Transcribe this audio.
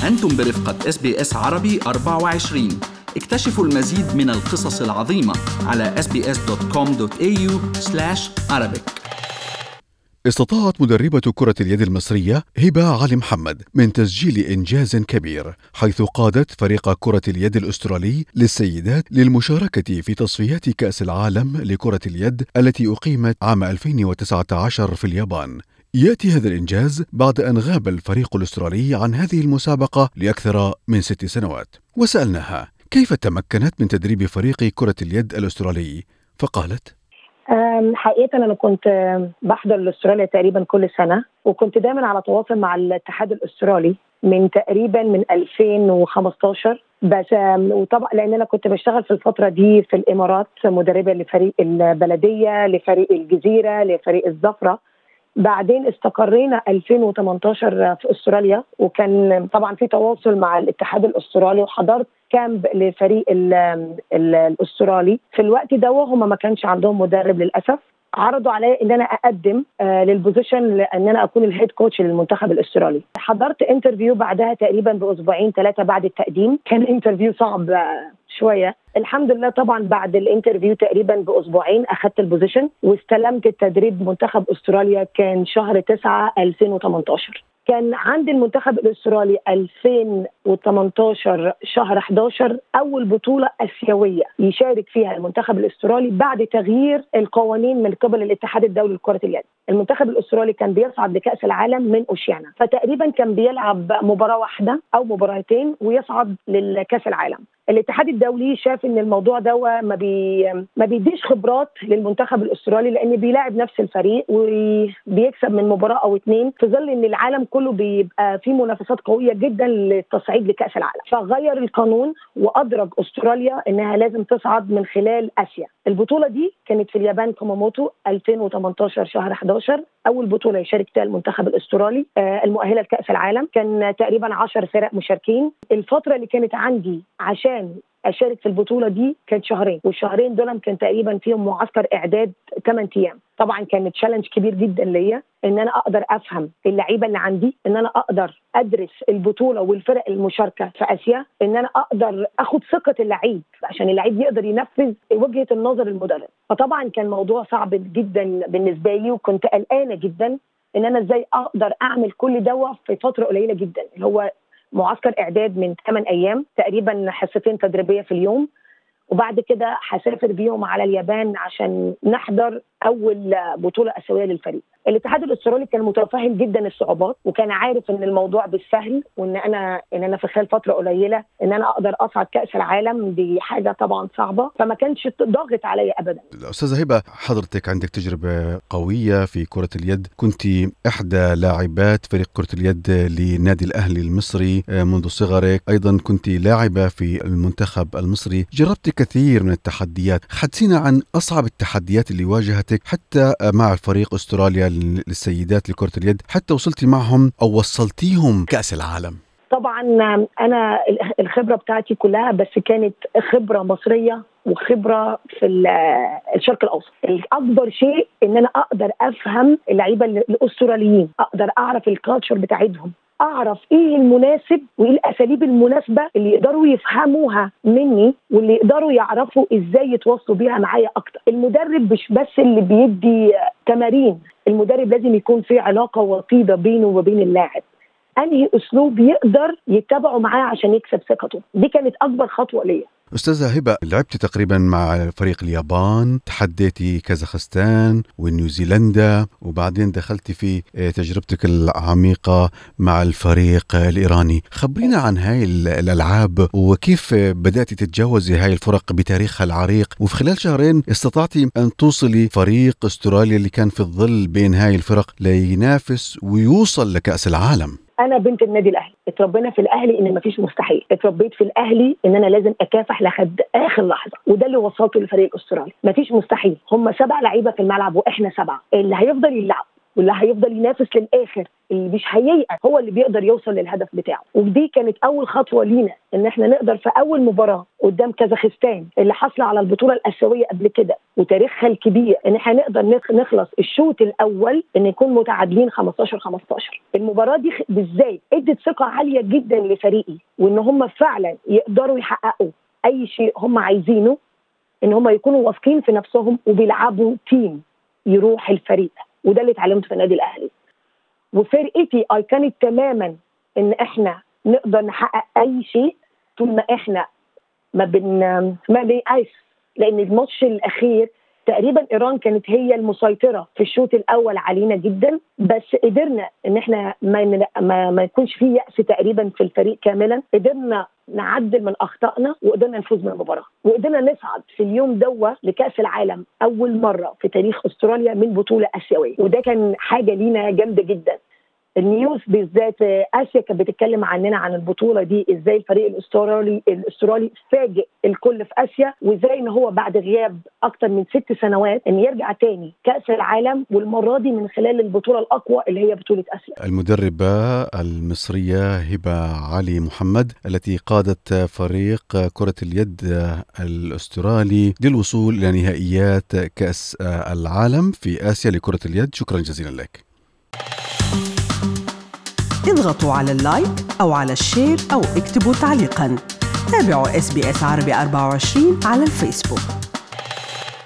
أنتم برفقة اس بي اس عربي 24 اكتشفوا المزيد من القصص العظيمة على sbs.com.au Arabic استطاعت مدربة كرة اليد المصرية هبة علي محمد من تسجيل إنجاز كبير حيث قادت فريق كرة اليد الأسترالي للسيدات للمشاركة في تصفيات كأس العالم لكرة اليد التي أقيمت عام 2019 في اليابان ياتي هذا الانجاز بعد ان غاب الفريق الاسترالي عن هذه المسابقه لاكثر من ست سنوات وسالناها كيف تمكنت من تدريب فريق كره اليد الاسترالي فقالت حقيقة أنا كنت بحضر لاستراليا تقريبا كل سنة وكنت دايما على تواصل مع الاتحاد الأسترالي من تقريبا من 2015 بس وطبعا لان انا كنت بشتغل في الفتره دي في الامارات مدربه لفريق البلديه لفريق الجزيره لفريق الزفره بعدين استقرينا 2018 في استراليا وكان طبعا في تواصل مع الاتحاد الاسترالي وحضرت كامب لفريق الاسترالي في الوقت ده هم ما كانش عندهم مدرب للاسف عرضوا عليا ان انا اقدم آه للبوزيشن ان انا اكون الهيد كوتش للمنتخب الاسترالي حضرت انترفيو بعدها تقريبا باسبوعين ثلاثه بعد التقديم كان انترفيو صعب شويه الحمد لله طبعا بعد الانترفيو تقريبا باسبوعين اخذت البوزيشن واستلمت التدريب منتخب استراليا كان شهر 9 2018 كان عند المنتخب الاسترالي 2018 شهر 11 اول بطوله اسيويه يشارك فيها المنتخب الاسترالي بعد تغيير القوانين من قبل الاتحاد الدولي لكره اليد. المنتخب الاسترالي كان بيصعد لكاس العالم من اوشيانا فتقريبا كان بيلعب مباراه واحده او مباراتين ويصعد لكاس العالم. الاتحاد الدولي شاف ان الموضوع ده ما بي ما بيديش خبرات للمنتخب الاسترالي لان بيلاعب نفس الفريق وبيكسب من مباراه او اثنين في ظل ان العالم كله بيبقى في منافسات قويه جدا للتصعيد لكاس العالم فغير القانون وادرج استراليا انها لازم تصعد من خلال اسيا البطوله دي كانت في اليابان كوماموتو 2018 شهر 11 اول بطوله يشارك فيها المنتخب الاسترالي المؤهله لكاس العالم كان تقريبا 10 فرق مشاركين الفتره اللي كانت عندي عشان اشارك في البطوله دي كان شهرين والشهرين دول كان تقريبا فيهم معسكر اعداد 8 ايام طبعا كان تشالنج كبير جدا ليا ان انا اقدر افهم اللعيبه اللي عندي ان انا اقدر ادرس البطوله والفرق المشاركه في اسيا ان انا اقدر اخد ثقه اللعيب عشان اللعيب يقدر ينفذ وجهه النظر المدرب فطبعا كان موضوع صعب جدا بالنسبه لي وكنت قلقانه جدا ان انا ازاي اقدر اعمل كل دوا في فتره قليله جدا اللي هو معسكر اعداد من 8 ايام تقريبا حصتين تدريبيه في اليوم وبعد كده هسافر بيهم على اليابان عشان نحضر اول بطوله اسيويه للفريق. الاتحاد الاسترالي كان متفهم جدا الصعوبات وكان عارف ان الموضوع بالسهل وان انا ان انا في خلال فتره قليله ان انا اقدر اصعد كاس العالم دي حاجه طبعا صعبه فما كانش ضاغط عليا ابدا. استاذه هبه حضرتك عندك تجربه قويه في كره اليد، كنت احدى لاعبات فريق كره اليد لنادي الاهلي المصري منذ صغرك، ايضا كنت لاعبه في المنتخب المصري، جربت كثير من التحديات، حدثينا عن اصعب التحديات اللي واجهتك حتى مع فريق استراليا للسيدات لكرة اليد حتى وصلتي معهم أو وصلتيهم كأس العالم طبعا انا الخبره بتاعتي كلها بس كانت خبره مصريه وخبره في الشرق الاوسط الاكبر شيء ان انا اقدر افهم اللعيبه الاستراليين اقدر اعرف الكالتشر بتاعتهم اعرف ايه المناسب وايه الاساليب المناسبه اللي يقدروا يفهموها مني واللي يقدروا يعرفوا ازاي يتواصلوا بيها معايا اكتر المدرب مش بس اللي بيدي تمارين المدرب لازم يكون في علاقه وطيده بينه وبين اللاعب انهي اسلوب يقدر يتبعه معاه عشان يكسب ثقته دي كانت اكبر خطوه ليا استاذه هبه لعبتي تقريبا مع فريق اليابان تحديتي كازاخستان ونيوزيلندا وبعدين دخلتي في تجربتك العميقه مع الفريق الايراني خبرينا عن هاي الالعاب وكيف بداتي تتجاوزي هاي الفرق بتاريخها العريق وفي خلال شهرين استطعتي ان توصلي فريق استراليا اللي كان في الظل بين هاي الفرق لينافس ويوصل لكاس العالم انا بنت النادي الاهلي اتربينا في الاهلي ان مفيش مستحيل اتربيت في الاهلي ان انا لازم اكافح لحد اخر لحظه وده اللي وصلته للفريق الاسترالي مفيش مستحيل هم سبع لعيبه في الملعب واحنا سبعه اللي هيفضل يلعب واللي هيفضل ينافس للاخر اللي مش هييأس هو اللي بيقدر يوصل للهدف بتاعه ودي كانت اول خطوه لينا ان احنا نقدر في اول مباراه قدام كازاخستان اللي حاصله على البطوله الاسيويه قبل كده وتاريخها الكبير ان احنا نقدر نخلص الشوط الاول ان يكون متعادلين 15 15 المباراه دي بالذات ادت ثقه عاليه جدا لفريقي وان هم فعلا يقدروا يحققوا اي شيء هم عايزينه ان هم يكونوا واثقين في نفسهم وبيلعبوا تيم يروح الفريق وده اللي اتعلمته في النادي الاهلي وفرقتي ايقنت تماما ان احنا نقدر نحقق اي شيء طول ما احنا ما بن ما بنيأس لان الماتش الاخير تقريبا ايران كانت هي المسيطره في الشوط الاول علينا جدا بس قدرنا ان احنا ما ما, ما يكونش فيه يأس تقريبا في الفريق كاملا قدرنا نعدل من اخطائنا وقدرنا نفوز بالمباراه وقدرنا نصعد في اليوم دوا لكاس العالم اول مره في تاريخ استراليا من بطوله اسيويه وده كان حاجه لينا جامده جدا النيوز بالذات اسيا كانت بتتكلم عننا عن البطوله دي ازاي الفريق الاسترالي الاسترالي فاجئ الكل في اسيا وازاي ان هو بعد غياب اكتر من ست سنوات ان يرجع تاني كاس العالم والمره دي من خلال البطوله الاقوى اللي هي بطوله اسيا. المدربه المصريه هبه علي محمد التي قادت فريق كره اليد الاسترالي للوصول الى نهائيات كاس العالم في اسيا لكره اليد شكرا جزيلا لك. اضغطوا على اللايك أو على الشير أو اكتبوا تعليقا تابعوا اس بي اس عربي 24 على الفيسبوك